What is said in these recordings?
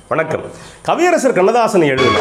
வணக்கம் கவியரசர் கண்ணதாசன் எழுதின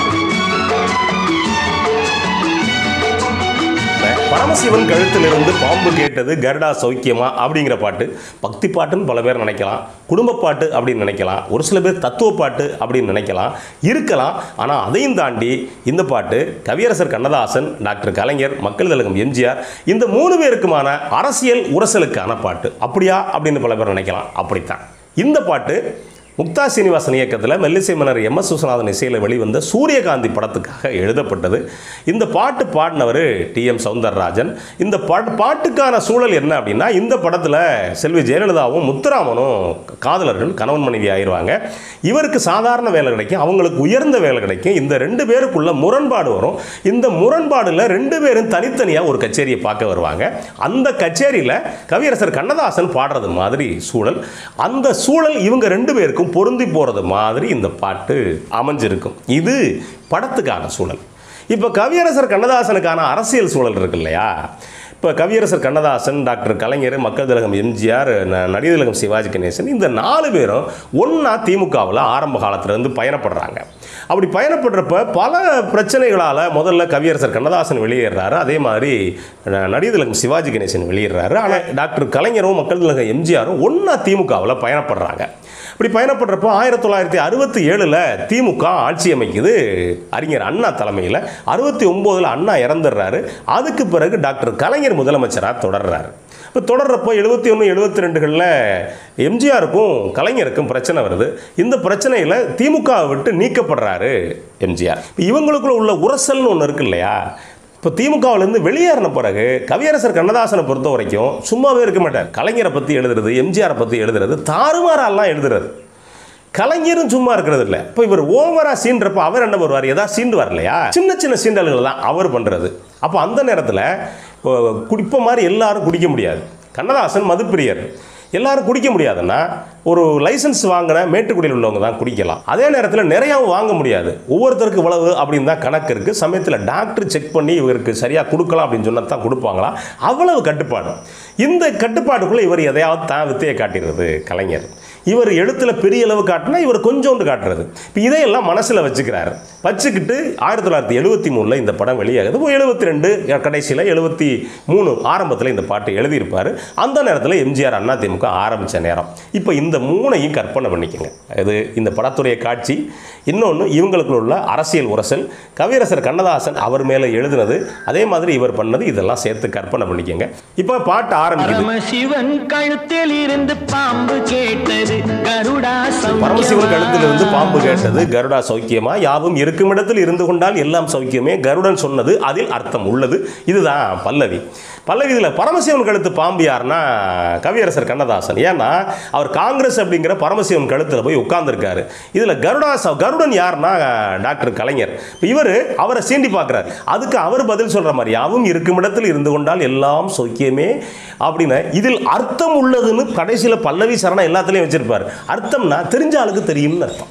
பரமசிவன் கழுத்திலிருந்து பாம்பு கேட்டது கருடா சௌக்கியமா அப்படிங்கிற பாட்டு பக்தி பாட்டுன்னு பல பேர் நினைக்கலாம் குடும்ப பாட்டு அப்படின்னு நினைக்கலாம் ஒரு சில பேர் தத்துவ பாட்டு அப்படின்னு நினைக்கலாம் இருக்கலாம் ஆனால் அதையும் தாண்டி இந்த பாட்டு கவியரசர் கண்ணதாசன் டாக்டர் கலைஞர் மக்கள் திலகம் எம்ஜிஆர் இந்த மூணு பேருக்குமான அரசியல் உரசலுக்கான பாட்டு அப்படியா அப்படின்னு பல பேர் நினைக்கலாம் அப்படித்தான் இந்த பாட்டு முக்தா சீனிவாசன் இயக்கத்தில் மெல்லிசை மன்னர் எம் எஸ் விஸ்வநாதன் இசையில் வெளிவந்த சூரியகாந்தி படத்துக்காக எழுதப்பட்டது இந்த பாட்டு பாடினவர் டி எம் சவுந்தரராஜன் இந்த பாட்டு பாட்டுக்கான சூழல் என்ன அப்படின்னா இந்த படத்தில் செல்வி ஜெயலலிதாவும் முத்துராமனும் காதலர்கள் கணவன் மனைவி ஆயிடுவாங்க இவருக்கு சாதாரண வேலை கிடைக்கும் அவங்களுக்கு உயர்ந்த வேலை கிடைக்கும் இந்த ரெண்டு பேருக்குள்ள முரண்பாடு வரும் இந்த முரண்பாடில் ரெண்டு பேரும் தனித்தனியாக ஒரு கச்சேரியை பார்க்க வருவாங்க அந்த கச்சேரியில் கவியரசர் கண்ணதாசன் பாடுறது மாதிரி சூழல் அந்த சூழல் இவங்க ரெண்டு பேருக்கும் பொருந்தி போகிறது மாதிரி இந்த பாட்டு அமைஞ்சிருக்கும் இது படத்துக்கான சூழல் இப்போ கவியரசர் கண்ணதாசனுக்கான அரசியல் சூழல் இருக்கு இல்லையா இப்போ கவியரசர் கண்ணதாசன் டாக்டர் கலைஞர் மக்கள் திலகம் எம்ஜிஆர் ந- நடிகர் திலகம் சிவாஜி கணேசன் இந்த நாலு பேரும் ஒன்றா திமுகவில் ஆரம்ப காலத்துலேருந்து பயணப்படுறாங்க அப்படி பயணப்படுறப்ப பல பிரச்சனைகளால் முதல்ல கவியரசர் கண்ணதாசன் வெளியேறாரு அதே மாதிரி ந- நடிகர் திலகம் சிவாஜி கணேசன் வெளியேறாரு ஆனால் டாக்டர் கலைஞரும் மக்கள் திலகம் எம்ஜிஆரும் ஒன்றா திமுகவில் பயணப்படுறாங்க இப்படி பயணப்படுறப்போ ஆயிரத்தி தொள்ளாயிரத்தி அறுபத்தி ஏழில் திமுக ஆட்சி அமைக்குது அறிஞர் அண்ணா தலைமையில் அறுபத்தி ஒம்போதில் அண்ணா இறந்துடுறாரு அதுக்கு பிறகு டாக்டர் கலைஞர் முதலமைச்சராக தொடர்றாரு இப்போ தொடர்றப்போ எழுபத்தி ஒன்று எழுபத்தி ரெண்டுகளில் எம்ஜிஆருக்கும் கலைஞருக்கும் பிரச்சனை வருது இந்த பிரச்சனையில் திமுக விட்டு நீக்கப்படுறாரு எம்ஜிஆர் இப்போ இவங்களுக்குள்ள உள்ள உரசல்னு ஒன்று இருக்கு இல்லையா இப்போ திமுகவிலேருந்து வெளியேறின பிறகு கவியரசர் கண்ணதாசனை பொறுத்த வரைக்கும் சும்மாவே இருக்க மாட்டார் கலைஞரை பற்றி எழுதுறது எம்ஜிஆரை பற்றி எழுதுறது தாறுமாறாலாம் எழுதுறது கலைஞரும் சும்மா இருக்கிறது இல்லை இப்போ இவர் ஓவரா சீன்றப்ப அவர் என்ன பண்ணுவார் ஏதாவது சீண்டு வரலையா சின்ன சின்ன சீண்டல்கள் தான் அவர் பண்ணுறது அப்போ அந்த நேரத்தில் குடிப்ப மாதிரி எல்லாரும் குடிக்க முடியாது கண்ணதாசன் மதுப்பிரியர் எல்லாரும் குடிக்க முடியாதுன்னா ஒரு லைசன்ஸ் வாங்கின மேட்டுக்குடியில் உள்ளவங்க தான் குடிக்கலாம் அதே நேரத்தில் நிறையாவும் வாங்க முடியாது ஒவ்வொருத்தருக்கு இவ்வளவு அப்படின்னு தான் கணக்கு இருக்குது சமயத்தில் டாக்டர் செக் பண்ணி இவருக்கு சரியாக கொடுக்கலாம் அப்படின்னு சொன்னா தான் கொடுப்பாங்களா அவ்வளவு கட்டுப்பாடு இந்த கட்டுப்பாட்டுக்குள்ளே இவர் எதையாவது தான் வித்தையை காட்டிடுறது கலைஞர் இவர் எழுத்துல பெரிய அளவு காட்டினா இவர் கொஞ்சோண்டு காட்டுறது இப்போ இதையெல்லாம் மனசில் வச்சுக்கிறாரு வச்சுக்கிட்டு ஆயிரத்தி தொள்ளாயிரத்தி எழுபத்தி மூணில் இந்த படம் வெளியாகுது எழுபத்தி ரெண்டு கடைசியில் எழுபத்தி மூணு ஆரம்பத்தில் இந்த பாட்டு எழுதியிருப்பார் அந்த நேரத்தில் எம்ஜிஆர் அண்ணா திமுக ஆரம்பித்த நேரம் இப்போ இந்த மூணையும் கற்பனை பண்ணிக்கோங்க இது இந்த படத்துடைய காட்சி இன்னொன்று இவங்களுக்குள்ள உள்ள அரசியல் உரசல் கவியரசர் கண்ணதாசன் அவர் மேலே எழுதுனது அதே மாதிரி இவர் பண்ணது இதெல்லாம் சேர்த்து கற்பனை பண்ணிக்கோங்க இப்போ பாட்டு ஆரம்பிக்குது பரமசிவன் கழுத்தில் இருந்து பாம்பு கேட்டது கருடா பரமசிவன் கழுத்திலிருந்து சௌக்கியமா? பாம்பு கேட்டது கருடா சௌக்கியமா யாவும் இருக்கும் இடத்தில் இருந்து கொண்டால் எல்லாம் சௌக்கியமே கருடன் சொன்னது அதில் அர்த்தம் உள்ளது இதுதான் பல்லவி பல்லவி இதில் பரமசிவன் கழுத்து பாம்பு யாருன்னா கவியரசர் கண்ணதாசன் ஏன்னா அவர் காங்கிரஸ் அப்படிங்கிற பரமசிவன் கழுத்தில் போய் உட்கார்ந்துருக்காரு இதில் கருடா சௌ- கருடன் யாருன்னா டாக்டர் கலைஞர் இவர் அவரை சீண்டி பார்க்குறாரு அதுக்கு அவர் பதில் சொல்கிற மாதிரி யாவும் இருக்கும் இடத்தில் இருந்து கொண்டால் எல்லாம் சௌக்கியமே அப்படின்னு இதில் அர்த்தம் உள்ளதுன்னு கடைசியில் பல்லவி சரணம் எல்லாத்துலேயும் வச்சிருப்பார் அர்த்தம்னா தெரிஞ்ச ஆளுக்கு தெரியும்னு அர்த்தம்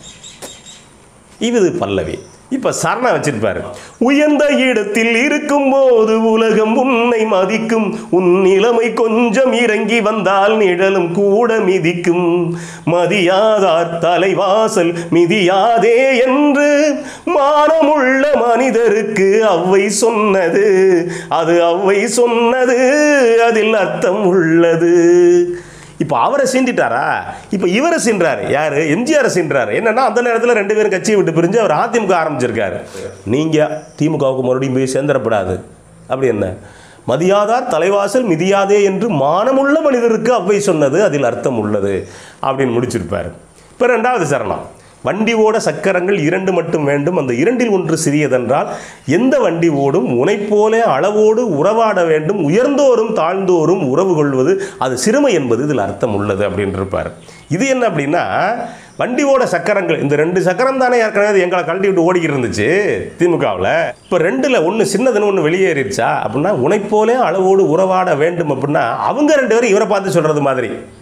இது பல்லவி இப்ப சரணம் வச்சிருப்பாரு உயர்ந்த இடத்தில் இருக்கும்போது உலகம் உன்னை மதிக்கும் உன் நிலைமை கொஞ்சம் இறங்கி வந்தால் நிழலும் கூட மிதிக்கும் மதியாதார் தலைவாசல் மிதியாதே என்று மானமுள்ள மனிதருக்கு அவ்வை சொன்னது அது அவ்வை சொன்னது அதில் அர்த்தம் உள்ளது இப்போ அவரை சீண்டிட்டாரா இப்போ இவரை சீன்றாரு யாரு எம்ஜிஆரை சீன்றாரு என்னன்னா அந்த நேரத்தில் ரெண்டு பேரும் கட்சியை விட்டு பிரிஞ்சு அவர் அதிமுக ஆரம்பிச்சிருக்காரு நீங்கள் திமுகவுக்கு மறுபடியும் போய் சேர்ந்துடப்படாது அப்படி என்ன மதியாதார் தலைவாசல் மிதியாதே என்று மானமுள்ள மனிதருக்கு அவ்வை சொன்னது அதில் அர்த்தம் உள்ளது அப்படின்னு முடிச்சிருப்பார் இப்போ ரெண்டாவது சரணம் வண்டி ஓட சக்கரங்கள் இரண்டு மட்டும் வேண்டும் அந்த இரண்டில் ஒன்று சிறியதென்றால் எந்த வண்டி ஓடும் உனைப்போல அளவோடு உறவாட வேண்டும் உயர்ந்தோரும் தாழ்ந்தோரும் உறவு கொள்வது அது சிறுமை என்பது இதில் அர்த்தம் உள்ளது அப்படின்னு இருப்பார் இது என்ன அப்படின்னா வண்டி ஓட சக்கரங்கள் இந்த ரெண்டு சக்கரம் தானே ஏற்கனவே எங்களை கழட்டி விட்டு ஓடிக்கிட்டு இருந்துச்சு திமுகவில் இப்போ ரெண்டில் ஒன்று சின்னதுன்னு ஒன்று வெளியேறிடுச்சா அப்படின்னா உனைப்போலே அளவோடு உறவாட வேண்டும் அப்படின்னா அவங்க ரெண்டு பேரும் இவரை பார்த்து சொல்கிறது மாதிரி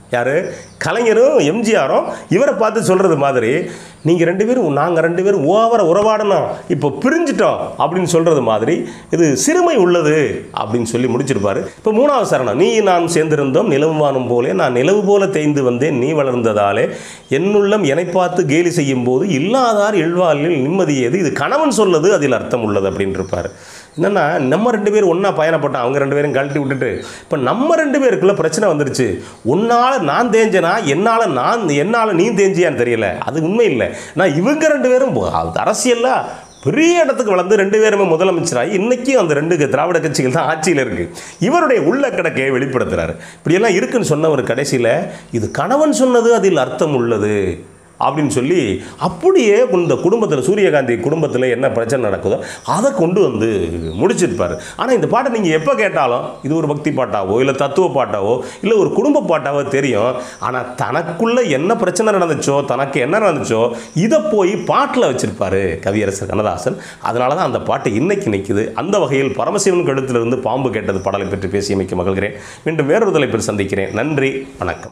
யார் கலைஞரும் எம்ஜிஆரும் இவரை பார்த்து சொல்கிறது மாதிரி நீங்கள் ரெண்டு பேரும் நாங்கள் ரெண்டு பேரும் ஓவர உறவாடணும் இப்போ பிரிஞ்சிட்டோம் அப்படின்னு சொல்கிறது மாதிரி இது சிறுமை உள்ளது அப்படின்னு சொல்லி முடிச்சிருப்பாரு இப்போ மூணாவது சரணம் நீ நான் சேர்ந்திருந்தோம் நிலவு வானம் போலே நான் நிலவு போல தேய்ந்து வந்தேன் நீ வளர்ந்ததாலே என்னுள்ளம் என்னை பார்த்து கேலி செய்யும் போது இல்லாதார் இல்வாழில் நிம்மதி ஏது இது கணவன் சொல்லுது அதில் அர்த்தம் உள்ளது அப்படின்னு இருப்பார் என்னென்னா நம்ம ரெண்டு பேரும் ஒன்றா பயணப்பட்டோம் அவங்க ரெண்டு பேரும் கழட்டி விட்டுட்டு இப்போ நம்ம ரெண்டு பேருக்குள்ள பிரச்சனை வந்துருச்சு உன்னால் நான் தேஞ்சனா என்னால் நான் என்னால் நீ தேஞ்சியான்னு தெரியல அது உண்மை இல்லை நான் இவங்க ரெண்டு பேரும் அது அரசியலா பெரிய இடத்துக்கு வளர்ந்து ரெண்டு பேருமே முதலமைச்சராகி இன்னைக்கும் அந்த ரெண்டு திராவிட கட்சிகள் தான் ஆட்சியில் இருக்குது இவருடைய உள்ள கிடக்கையை வெளிப்படுத்துறாரு இப்படியெல்லாம் இருக்குன்னு சொன்னவர் கடைசியில் இது கணவன் சொன்னது அதில் அர்த்தம் உள்ளது அப்படின்னு சொல்லி அப்படியே இந்த குடும்பத்தில் சூரியகாந்தி குடும்பத்தில் என்ன பிரச்சனை நடக்குதோ அதை கொண்டு வந்து முடிச்சிருப்பார் ஆனால் இந்த பாட்டை நீங்கள் எப்போ கேட்டாலும் இது ஒரு பக்தி பாட்டாவோ இல்லை தத்துவ பாட்டாவோ இல்லை ஒரு குடும்ப பாட்டாவோ தெரியும் ஆனால் தனக்குள்ள என்ன பிரச்சனை நடந்துச்சோ தனக்கு என்ன நடந்துச்சோ இதை போய் பாட்டில் வச்சிருப்பாரு கவியரசர் கண்ணதாசன் அதனால தான் அந்த பாட்டு இன்னைக்கு நிற்குது அந்த வகையில் பரமசிவன் கழுத்திலிருந்து பாம்பு கேட்டது பாடலை பற்றி பேசியமைக்கு மகிழ்கிறேன் மீண்டும் வேறொரு தலைப்பில் சந்திக்கிறேன் நன்றி வணக்கம்